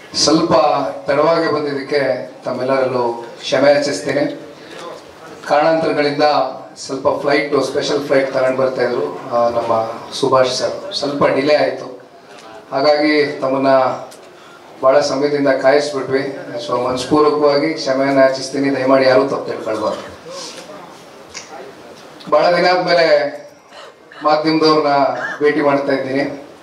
ಸ್ವಲ್ಪ ತಡವಾಗಿ ಬಂದಿದ್ದಕ್ಕೆ ತಮ್ಮೆಲ್ಲರಲ್ಲೂ ಕ್ಷಮೆ ಯಾಚಿಸ್ತೀನಿ ಕಾರಣಾಂತರಗಳಿಂದ ಸ್ವಲ್ಪ ಫ್ಲೈಟ್ ಸ್ಪೆಷಲ್ ಫ್ಲೈಟ್ ತಗೊಂಡು ಬರ್ತಾ ಇದ್ರು ಆ, ನಮ್ಮ ಸುಭಾಷ್ ಸರ್ ಸ್ವಲ್ಪ ಡಿಲೇ ಆಯಿತು ಹಾಗಾಗಿ ತಮ್ಮನ್ನ ಭಾಳ ಸಮಯದಿಂದ ಕಾಯಿಸ್ಬಿಟ್ವಿ ಸೊ ಮನಸ್ಪೂರ್ವಕವಾಗಿ ಕ್ಷಮೆಯನ್ನು ಯಾಚಿಸ್ತೀನಿ ದಯಮಾಡಿ ಯಾರೂ ತಪ್ಪು ತಿಳ್ಕೊಳ್ಬಾರ್ದು ಭಾಳ ದಿನ ಆದಮೇಲೆ ಮಾಧ್ಯಮದವ್ರನ್ನ ಭೇಟಿ ಮಾಡ್ತಾ ಇದ್ದೀನಿ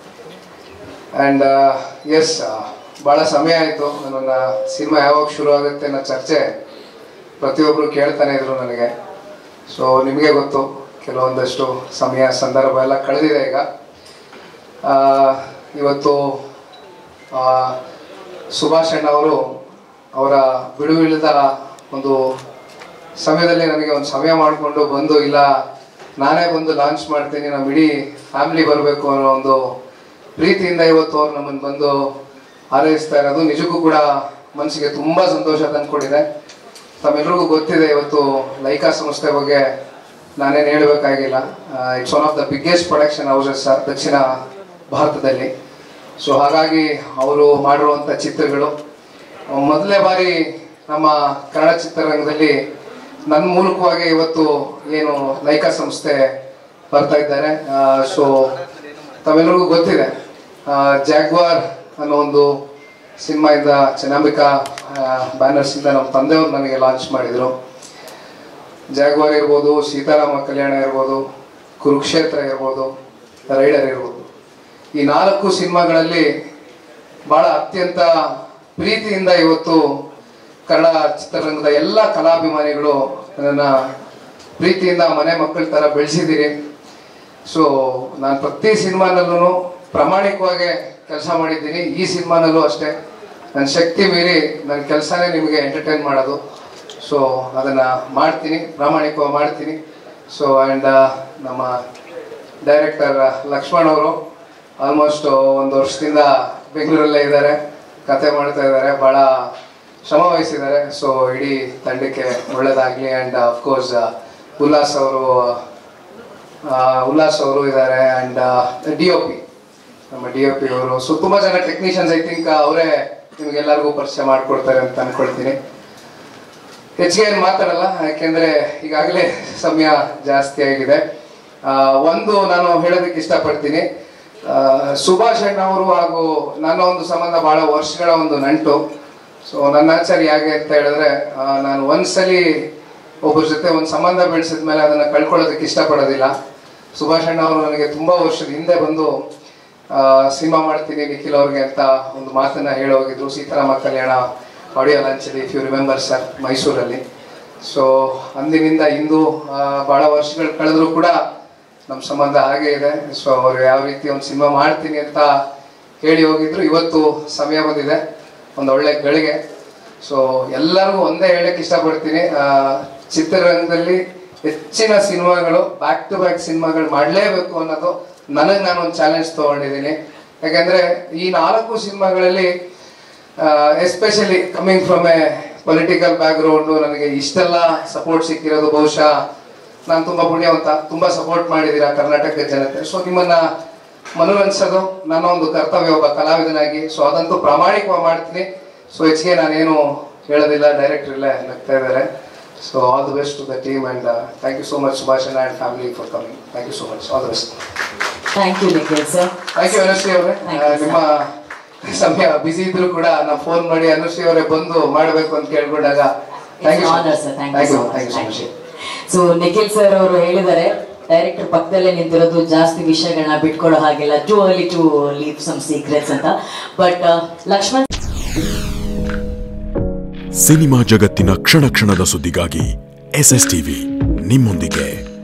ಆ್ಯಂಡ್ ಎಸ್ ಭಾಳ ಸಮಯ ಆಯಿತು ನನ್ನ ಸಿನಿಮಾ ಯಾವಾಗ ಶುರು ಆಗುತ್ತೆ ಅನ್ನೋ ಚರ್ಚೆ ಪ್ರತಿಯೊಬ್ಬರು ಕೇಳ್ತಾನೆ ಇದ್ರು ನನಗೆ ಸೊ ನಿಮಗೆ ಗೊತ್ತು ಕೆಲವೊಂದಷ್ಟು ಸಮಯ ಸಂದರ್ಭ ಎಲ್ಲ ಕಳೆದಿದೆ ಈಗ ಆ, ಇವತ್ತು ಆ, ಸುಭಾಷ್ ಅಣ್ಣ ಅವರು ಅವರ ಬಿಡುವಿಲ್ಲದ ಒಂದು ಸಮಯದಲ್ಲಿ ನನಗೆ ಒಂದು ಸಮಯ ಮಾಡಿಕೊಂಡು ಬಂದು ಇಲ್ಲ ನಾನೇ ಬಂದು ಲಾಂಚ್ ಮಾಡ್ತೀನಿ ನಮ್ಮ ಇಡೀ ಫ್ಯಾಮಿಲಿ ಬರಬೇಕು ಅನ್ನೋ ಒಂದು ಪ್ರೀತಿಯಿಂದ ಇವತ್ತು ಅವ್ರು ನಮ್ಮನ್ನು ಬಂದು ಹಾರೈಸ್ತಾ ಇರೋದು ನಿಜಕ್ಕೂ ಕೂಡ ಮನಸ್ಸಿಗೆ ತುಂಬ ಸಂತೋಷ ತಂದ್ಕೊಟ್ಟಿದೆ ತಮ್ಮೆಲ್ರಿಗೂ ಗೊತ್ತಿದೆ ಇವತ್ತು ಲೈಕಾ ಸಂಸ್ಥೆ ಬಗ್ಗೆ ನಾನೇನು ಹೇಳಬೇಕಾಗಿಲ್ಲ it's one of the biggest production houses ದಕ್ಷಿಣ ಭಾರತದಲ್ಲಿ ಸೊ ಹಾಗಾಗಿ ಅವರು ಮಾಡಿರುವಂಥ ಚಿತ್ರಗಳು ಮೊದಲನೇ ಬಾರಿ ನಮ್ಮ ಕನ್ನಡ ಚಿತ್ರರಂಗದಲ್ಲಿ ನನ್ನ ಮೂಲಕವಾಗಿ ಇವತ್ತು ಏನು ಲೈಕಾ ಸಂಸ್ಥೆ ಬರ್ತಾ ಇದ್ದಾರೆ ಸೊ ತಾವೆಲ್ಲರಿಗೂ ಗೊತ್ತಿದೆ ಜಾಗ್ವಾರ್ ಅನ್ನೋ ಒಂದು ಸಿನಿಮಾಯಿಂದ ಚನಾಂಬಿಕಾ ಬ್ಯಾನರ್ಸಿಂದ ನಮ್ಮ ತಂದೆಯವರು ನನಗೆ ಲಾಂಚ್ ಮಾಡಿದರು ಜಾಗ್ವಾರ್ ಇರ್ಬೋದು ಸೀತಾರಾಮ ಕಲ್ಯಾಣ ಇರ್ಬೋದು ಕುರುಕ್ಷೇತ್ರ ಇರ್ಬೋದು ರೈಡರ್ ಇರ್ಬೋದು ಈ ನಾಲ್ಕು ಸಿನಿಮಾಗಳಲ್ಲಿ ಬಹಳ ಅತ್ಯಂತ ಪ್ರೀತಿಯಿಂದ ಇವತ್ತು ಕನ್ನಡ ಚಿತ್ರರಂಗದ ಎಲ್ಲ ಕಲಾಭಿಮಾನಿಗಳು ನನ್ನನ್ನು ಪ್ರೀತಿಯಿಂದ ಮನೆ ಮಕ್ಕಳ ಥರ ಬೆಳೆಸಿದ್ದೀರಿ ಸೊ ನಾನು ಪ್ರತಿ ಸಿನಿಮಾನಲ್ಲೂ ಪ್ರಾಮಾಣಿಕವಾಗಿ ಕೆಲಸ ಮಾಡಿದ್ದೀನಿ ಈ ಸಿನಿಮಾನಲ್ಲೂ ಅಷ್ಟೇ ನನ್ನ ಶಕ್ತಿ ಮೀರಿ ನನ್ನ ಕೆಲಸನೇ ನಿಮಗೆ ಎಂಟರ್ಟೈನ್ ಮಾಡೋದು ಸೊ ಅದನ್ನು ಮಾಡ್ತೀನಿ ಪ್ರಾಮಾಣಿಕವಾಗಿ ಮಾಡ್ತೀನಿ ಸೊ ಆ್ಯಂಡ್ ನಮ್ಮ ಡೈರೆಕ್ಟರ್ ಲಕ್ಷ್ಮಣ್ ಅವರು ಆಲ್ಮೋಸ್ಟ್ ಒಂದು ವರ್ಷದಿಂದ ಬೆಂಗಳೂರಲ್ಲೇ ಇದ್ದಾರೆ ಕತೆ ಮಾಡ್ತಾ ಇದ್ದಾರೆ ಭಾಳ ಶ್ರಮ ವಹಿಸಿದ್ದಾರೆ ಸೊ ಇಡೀ ತಂಡಕ್ಕೆ ಒಳ್ಳೇದಾಗಲಿ ಆ್ಯಂಡ್ ಅಫ್ಕೋರ್ಸ್ ಉಲ್ಲಾಸ್ ಅವರು ಆ, ಉಲ್ಲಾಸ್ ಅವರು ಇದ್ದಾರೆ ಆ್ಯಂಡ್ ಡಿ ಒ ಪಿ ನಮ್ಮ ಡಿ ಒ ಪಿ ಅವರು ಸೊ ತುಂಬ ಜನ ಟೆಕ್ನಿಷಿಯನ್ಸ್ ಐ ಥಿಂಕ್ ಅವರೇ ನಿಮಗೆಲ್ಲರಿಗೂ ಪರಿಚಯ ಮಾಡಿಕೊಡ್ತಾರೆ ಅಂತ ಅನ್ಕೊಳ್ತೀನಿ ಹೆಚ್ಚಿಗೆ ಏನು ಮಾತಾಡಲ್ಲ ಯಾಕೆಂದ್ರೆ ಈಗಾಗಲೇ ಸಮಯ ಜಾಸ್ತಿ ಆಗಿದೆ ಆ, ಒಂದು ನಾನು ಹೇಳೋದಕ್ಕೆ ಇಷ್ಟಪಡ್ತೀನಿ ಆ, ಸುಭಾಷ್ ಅಣ್ಣ ಅವರು ಹಾಗೂ ನನ್ನ ಒಂದು ಸಂಬಂಧ ಬಹಳ ವರ್ಷಗಳ ಒಂದು ನಂಟು ಸೊ ನನ್ನ ಆಚಾರ್ಯ ಹೇಗೆ ಅಂತ ಹೇಳಿದ್ರೆ ಆ, ನಾನು ಒಂದ್ಸಲಿ ಒಬ್ಬರ ಜೊತೆ ಒಂದು ಸಂಬಂಧ ಬೆಳೆಸಿದ ಮೇಲೆ ಅದನ್ನು ಕಳ್ಕೊಳ್ಳೋದಕ್ಕೆ ಇಷ್ಟಪಡೋದಿಲ್ಲ ಸುಭಾಷ್ ಅಣ್ಣ ಅವರು ನನಗೆ ತುಂಬ ವರ್ಷದ ಹಿಂದೆ ಬಂದು ಸಿನಿಮಾ ಮಾಡ್ತೀನಿ ನಿಖಿಲ್ ಅವ್ರಿಗೆ ಅಂತ ಒಂದು ಮಾತನ್ನ ಹೇಳಿ ಹೋಗಿದ್ರು ಸೀತಾರಾಮ ಕಲ್ಯಾಣ ಆಡಿಯೋ ಲಾಂಚಲ್ಲಿ ಇಫ್ ಯು ರಿಮೆಂಬರ್ ಸರ್ ಮೈಸೂರಲ್ಲಿ ಸೊ ಅಂದಿನಿಂದ ಇಂದು ಆ, ಬಹಳ ವರ್ಷಗಳು ಕಳೆದ್ರು ಕೂಡ ನಮ್ಮ ಸಂಬಂಧ ಹಾಗೆ ಇದೆ ಸೊ ಅವರು ಯಾವ ರೀತಿ ಒಂದು ಸಿನಿಮಾ ಮಾಡ್ತೀನಿ ಅಂತ ಹೇಳಿ ಹೋಗಿದ್ರು ಇವತ್ತು ಸಮಯ ಬಂದಿದೆ ಒಂದು ಒಳ್ಳೆ ಗಳಿಗೆ ಸೊ ಎಲ್ಲರಿಗೂ ಒಂದೇ ಹೇಳಕ್ಕೆ ಇಷ್ಟಪಡ್ತೀನಿ ಆ, ಚಿತ್ರರಂಗದಲ್ಲಿ ಹೆಚ್ಚಿನ ಸಿನಿಮಾಗಳು ಬ್ಯಾಕ್ ಟು ಬ್ಯಾಕ್ ಸಿನಿಮಾಗಳು ಮಾಡಲೇಬೇಕು ಅನ್ನೋದು ನನಗೆ ನಾನು ಒಂದು ಚಾಲೆಂಜ್ ತಗೊಂಡಿದ್ದೀನಿ ಯಾಕಂದ್ರೆ ಈ ನಾಲ್ಕು ಸಿನಿಮಾಗಳಲ್ಲಿ especially coming from a political background ನನಗೆ ಇಷ್ಟೆಲ್ಲ ಸಪೋರ್ಟ್ ಸಿಕ್ಕಿರೋದು ಬಹುಶಃ ನಾನು ತುಂಬ ಪುಣ್ಯವಂತ ತುಂಬ ಸಪೋರ್ಟ್ ಮಾಡಿದ್ದೀರಾ ಕರ್ನಾಟಕದ ಜನತೆ ಸೊ ನಿಮ್ಮನ್ನ ಮನೋರಂಜಿಸೋದು ನನ್ನ ಒಂದು ಕರ್ತವ್ಯ ಒಬ್ಬ ಕಲಾವಿದನಾಗಿ ಸೊ ಅದಂತೂ ಪ್ರಾಮಾಣಿಕವಾಗಿ ಮಾಡ್ತೀನಿ ಸೊ ಹೆಚ್ಚಿಗೆ ನಾನೇನು ಹೇಳೋದಿಲ್ಲ ಡೈರೆಕ್ಟರ್ ಇಲ್ಲೇ ನಗ್ತಾ ಇದ್ದಾರೆ so all the best to the team and thank you so much Subhash and family for coming thank you so much all the best thank you Nikhil sir thank you Anushree ಅವರೇ Thank you, sir. ನಿಮ್ಮ ಸಮಯ ಬಿಸಿ ಇದ್ರು ಕೂಡ ನಾವು phone ಮಾಡಿ ಅನುಶ್ರೀ ಅವರೇ ಬಂದು ಮಾಡಬೇಕು ಅಂತ ಕೇಳ್ಕೊಂಡಾಗ thank you honour sir thank you thank you thank you so Nikhil sir ಅವರು ಹೇಳಿದ್ದಾರೆ ಡೈರೆಕ್ಟರ್ ಪಕ್ಕದಲ್ಲೇ ನಿಂತಿರೋದು ಜಾಸ್ತಿ ವಿಷಯಗಳನ್ನ ಬಿಟ್ಕೊಡೋ ಹಾಗಿಲ್ಲ too early to leave some secrets ಅಂತ ಬಟ್ ಲಕ್ಷ್ಮಣ್ ಸಿನಿಮಾ ಜಗತ್ತಿನ ಕ್ಷಣ ಕ್ಷಣದ ಸುದ್ದಿಗಾಗಿ ಎಸ್ ಎಸ್ ಟಿವಿ ನಿಮ್ಮೊಂದಿಗೆ